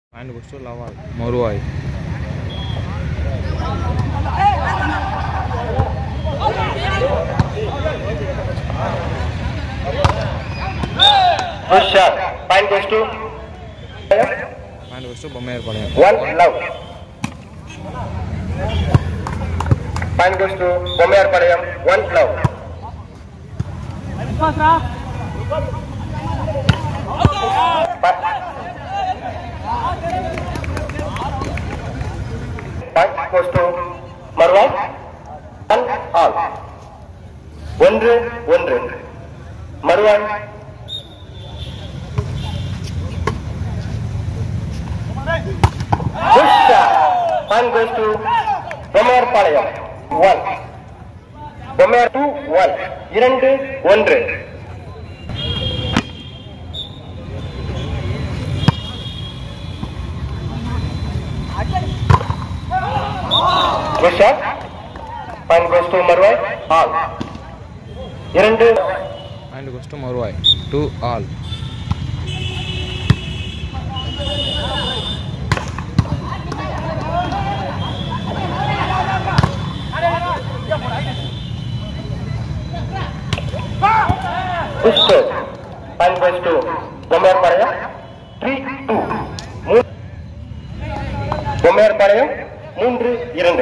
Find goes to Lawal. Moruai. Good shot. Point goes to Find goes to Bomayarpalayam. one love. Point goes to Bomayarpalayam, one love. Point goes to Marwan, one all. ஒன்று ஒன்று மறுவாய் Pusha. One goes to Bomar Palayam. One. Bomar two, one. இரண்டு ஒன்று Good shot. One goes to Marwai. All. இரண்டு Find goes to Moruai. Two all. Pushkar. One goes to Bomar Palayam. Three, two. மூ- பொம்மையார் பாளையம் மூன்று இரண்டு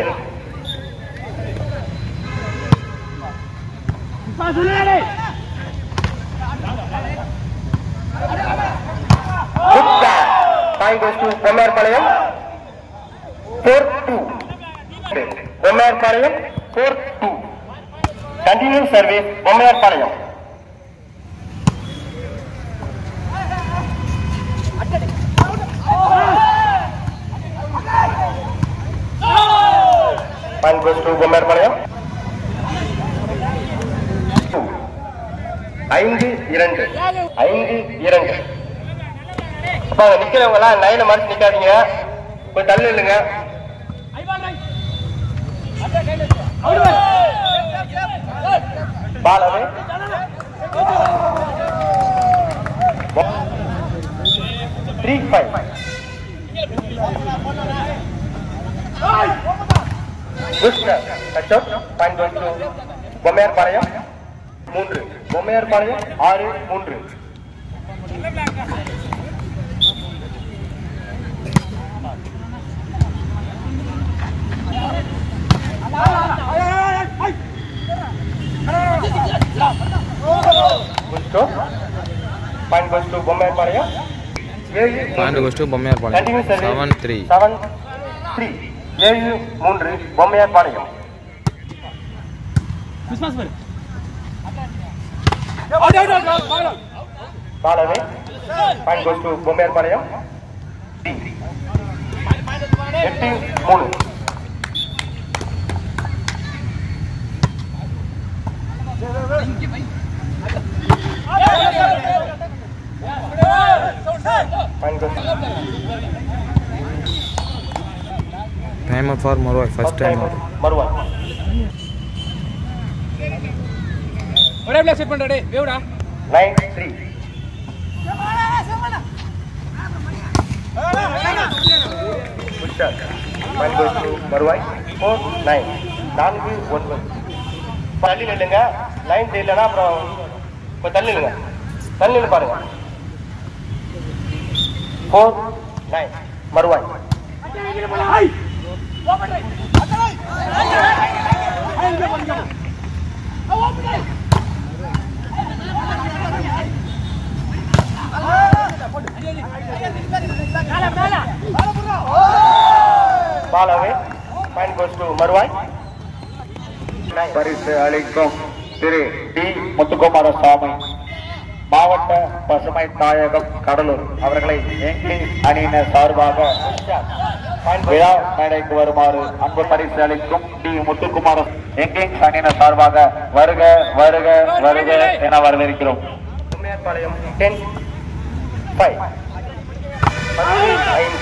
Point goes to Bommaiyar Palayam four two Bommaiyar Palayam four two continue service Bommaiyar Palayam Point goes to Bommaiyar Palayam ஐந்து இரண்டு ஐந்து இரண்டு அப்ப அங்க நிக்கிறவங்க எல்லாம் லைனை மறைச்சு நிக்காதீங்க கொஞ்சம் தள்ளி இல்லைங்க பாலவே த்ரீ ஃபைவ் பொம்மையார் பாளையம் மூன்று பொம்மையார் பாளையம் ஆறு மூன்று Gusto. Point goes to Bommaiyar பாளையம் ஏழு Find goes to Bomayarpalayam. Continue service. Seven three. Seven three ஏழு மூன்று பொம்மையார் பாளையம் பாலவே point goes to Bommaiyar Palayam எட்டு மூணு point goes Time out for Moruai. First time out. Maruvai ஒரே பிளாக் செட் பண்றா டேய் வேவுடா nine three point goes to Maruvai four nine நான்கு ஒன்பது தள்ளி நில்லுங்க லைன் தெரியலனா அப்புறம் இப்போ தள்ளி நில்லுங்க தள்ளி நில்லு பாருங்க four nine Maruvai ball away point goes to Maruvai பரிசு அளிக்கும் திரு டி முத்துக்குமாரசாமி மாவட்ட பசுமை தாயகம் கடலூர் அவர்களை இங்கிலீஷ் அணியினர் சார்பாக விழா மேடைக்கு வருமாறு அன்பு பரிசு அளிக்கும் டி முத்துக்குமார இங்கிலீஷ் அணியினர் சார்பாக வருக வருக வருக என வரவேற்கிறோம் பொம்மையார்பாளையம் டென் ஃபைவ் ஐந்து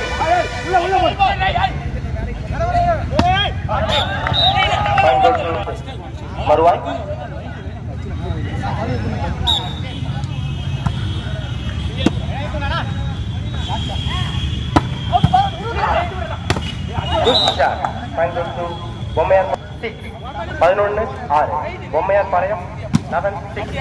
point goes to Maruvai point goes to Bommaiyar six பதினொன்று ஆறு Bommaiyar Palayam eleven six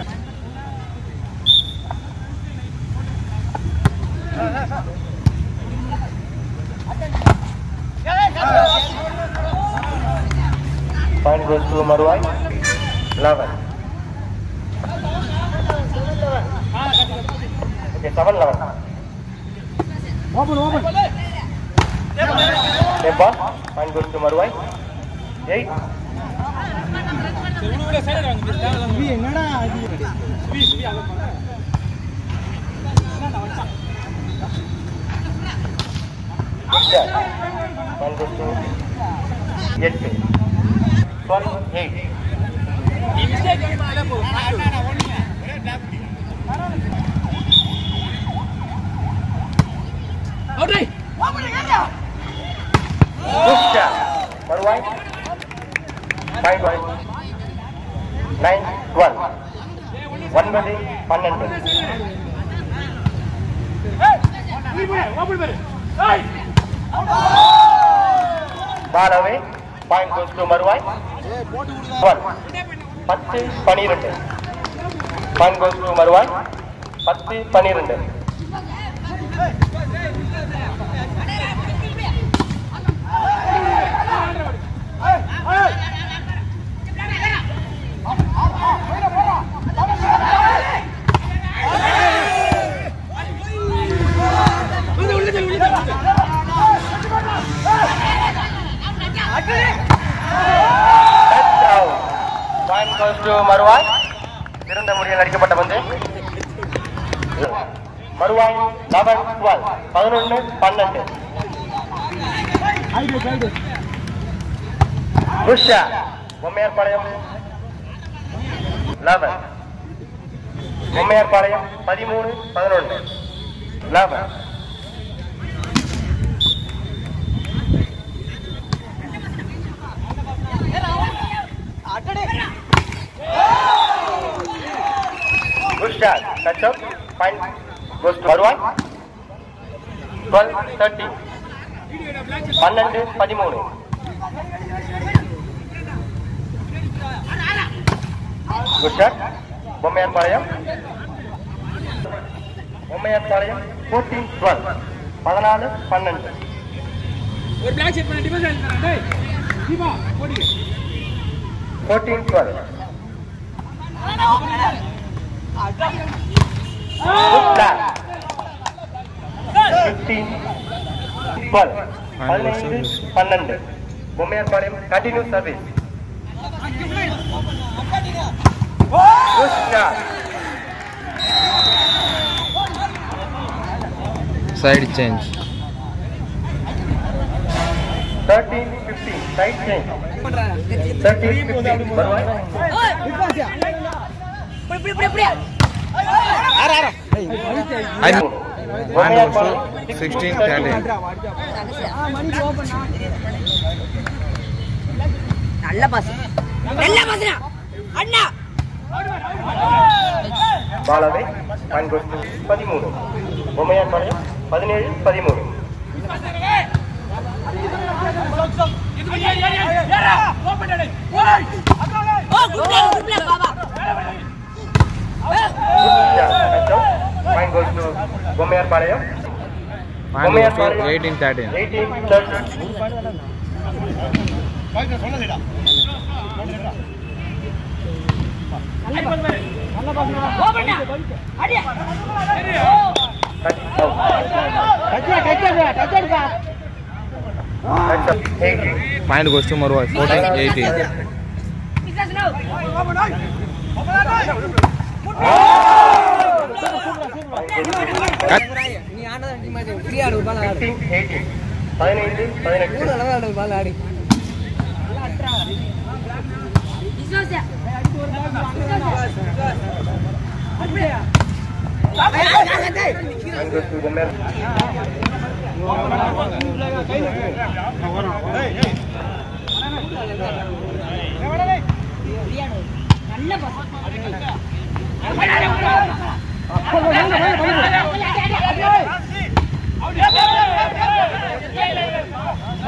Point goes to Marwai. 11. Okay, 7 11. Open open Nepal. Point goes to Marwai. 8. என்னடா Point goes to 8. 12 8. அவுட்ரை Good shot. Marwai. Point one. 9 12. ஒன்பது பன்னெண்டு open பாரு ball away point goes to Maruvai one பத்து பனிரெண்டு point goes to மறுவாய் பத்து பனிரெண்டு Touch out. Point goes to மறுவாய் திறந்த முடியில் அடிக்கப்பட்ட பந்து மறுவாய் லெவன் டுவெல் பதினொன்று பன்னெண்டு ஐடு ஐடு புஷா பொம்மையார் பாளையம் லெவன் பொம்மையார் பாளையம் பதிமூணு பதினொன்று eleven Good shot. Touch up. Point goes to Marwan. 12 30. பன்னெண்டு பதிமூணு good shot Bommaiyar Palayam Bommaiyar Palayam fourteen twelve பதினாலு பன்னெண்டு ஒரு பிளாக் செட் பண்ண டிஃபென்ஸ் ஆயிடுறா டேய் தீபா போடி ஃபோர்டீன் டுவெல் ஃபிஃப்டீன் டுவெல் பதினைந்து பன்னெண்டு Bommaiyar Palayam continue service good shot Side change. 13 15 side change 13 15 வருவாய் I Mine also 16 13. நல்ல பாஸ் நல்ல பாஸ்னா அண்ணா பாலாவை பான்கோஸ்து பதிமூணு பொம்மையார் பாளையம் பதினேழு பதிமூணு ஓ குப்ல குப்ல பாபா பான்கோஸ்து Bommaiyar Palayam Mine also 18 13. Eighteen thirty ஓபண்ணா அடியா Mine goes to Marwai 14 18. பிசாஸ் நோ Cut. பதினைந்து பதினெட்டு பிசாஸ் பான்கோஸ்து பொம்மையார் நல்ல pass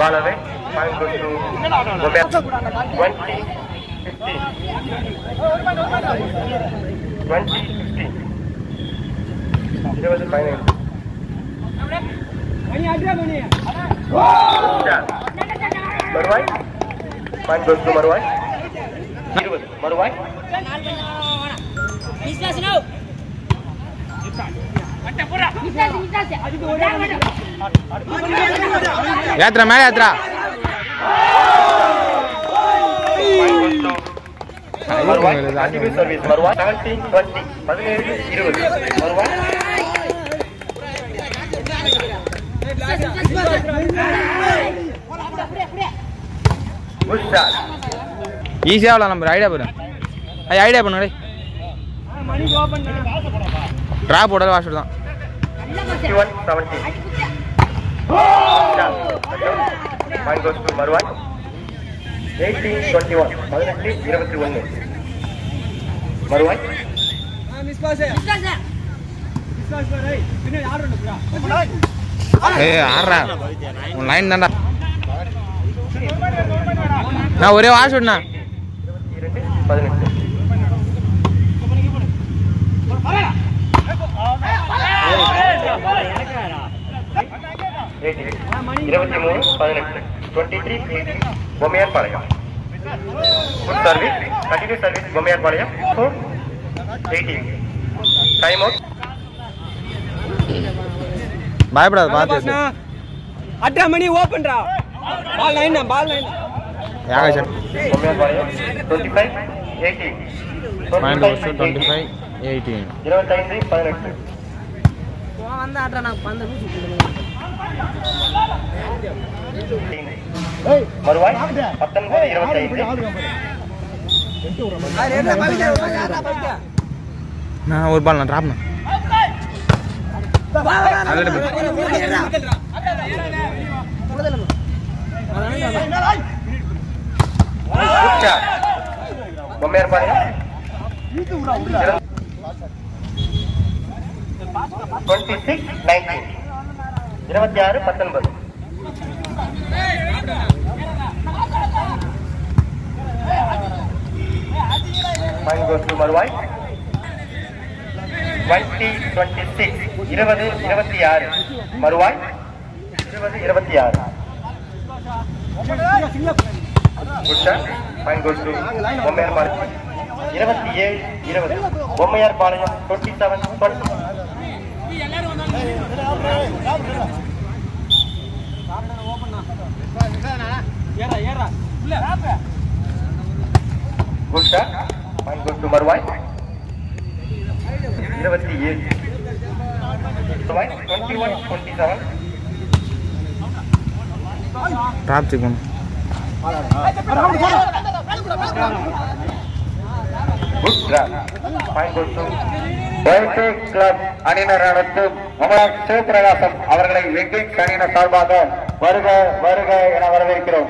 ball away. Point goes to Gomez. 20, 15. 20, 15. இருபது பதினைந்து மணி அடியா மணி மறுவாய் பாயிண்ட் கோஸ் டு மறுவாய் இருபது மறுவாய் விஸ்வாசனோ விஸ்வாசி விஸ்வாசி அதுக்கு ஒரே ஏத்துறா மேலே ஏத்துறா Maruvai continue service Maruvai seventeen twenty பதினேழு இருபது மறுவாய் குட் ஷாட் ஈஸியாக விளாட நம்ம ஐடியா போடு ஐ ஐடியா பண்ணு டேய் மணிக்கு ஓபன் ட்ராப் போடல வாஷர் தான் fifty one seventeen point goes to Maruvai eighteen twenty one பதினெட்டு இருபத்தி ஒன்று மறுவாய் மிஸ் பாஸ் விஸ்வாச மிஸ் பாஸ் பாரு பின்னாடி ஆடுறோம் புரா ஏய் ஆடுறா உன் லைன் தான்டா நான் ஒரே வாஷ் விடணா இரண்டு பதினெட்டு இருபத்தி மூணு பதினெட்டு twenty three Bommaiyar Palayam good service continue service Bommaiyar Palayam four eighteen time out பயப்படாத பார்த்து அட்டா மணி ஓபன்டா பால் லைன் பால் லைன் யாக sir Bommaiyar Palayam twenty five eighteen point வருஷம் டுவெண்ட்டி ஃபைவ் எயிட்டீன் இருபத்தைந்து பதினெட்டு வந்து ஆடுறா நான் பந்த மறுவாய் பத்தொன்பது இருபத்தைந்து நான் ஒரு பால் நான் ட்ராப்ண்ணா Bommaiyar Palayam twenty six nineteen இருபத்தி ஆறு பத்தொன்பது Point goes to Maruvai twenty twenty six இருபது இருபத்தி ஆறு மறுவாய் இருபது இருபத்தி ஆறு good point goes to Bommaiyar Palayam இருபத்தி ஏழு இருபது Bommaiyar Palayam twenty seven twenty ஏறா ஏறா உள்ள good shot point goes to Maruvai இருபத்தி ஏழு Maruvai twenty one twenty seven drop check பண்ணு good drop point goes to Vaigai club அணியினர் நடத்தும் அமர் சிவபிரகாசம் அவர்களை விக்கிங்ஸ் அணியினர் சார்பாக வருக வருக என வரவேற்கிறோம்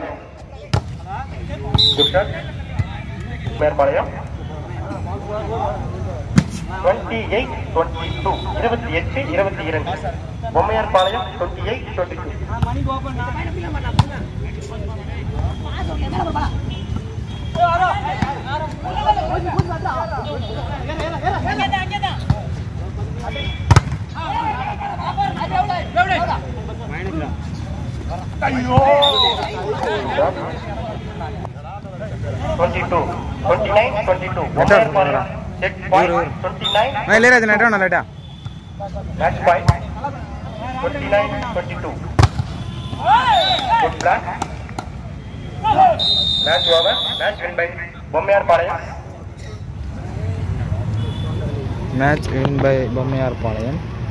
good shot Merpalayam twenty eight twenty two இருபத்தி எட்டு இருபத்தி இரண்டு Bommaiyar Palayam twenty eight twenty two மணிக்கு open twenty two twenty nine twenty two Bommaiyar Palayam set point twenty nine நான் இல்லையா அது நெட்டா லைட்டா Match point 29 22. Good plan. Match over. Match win by Bommayar match win by Bommaiyar Palayam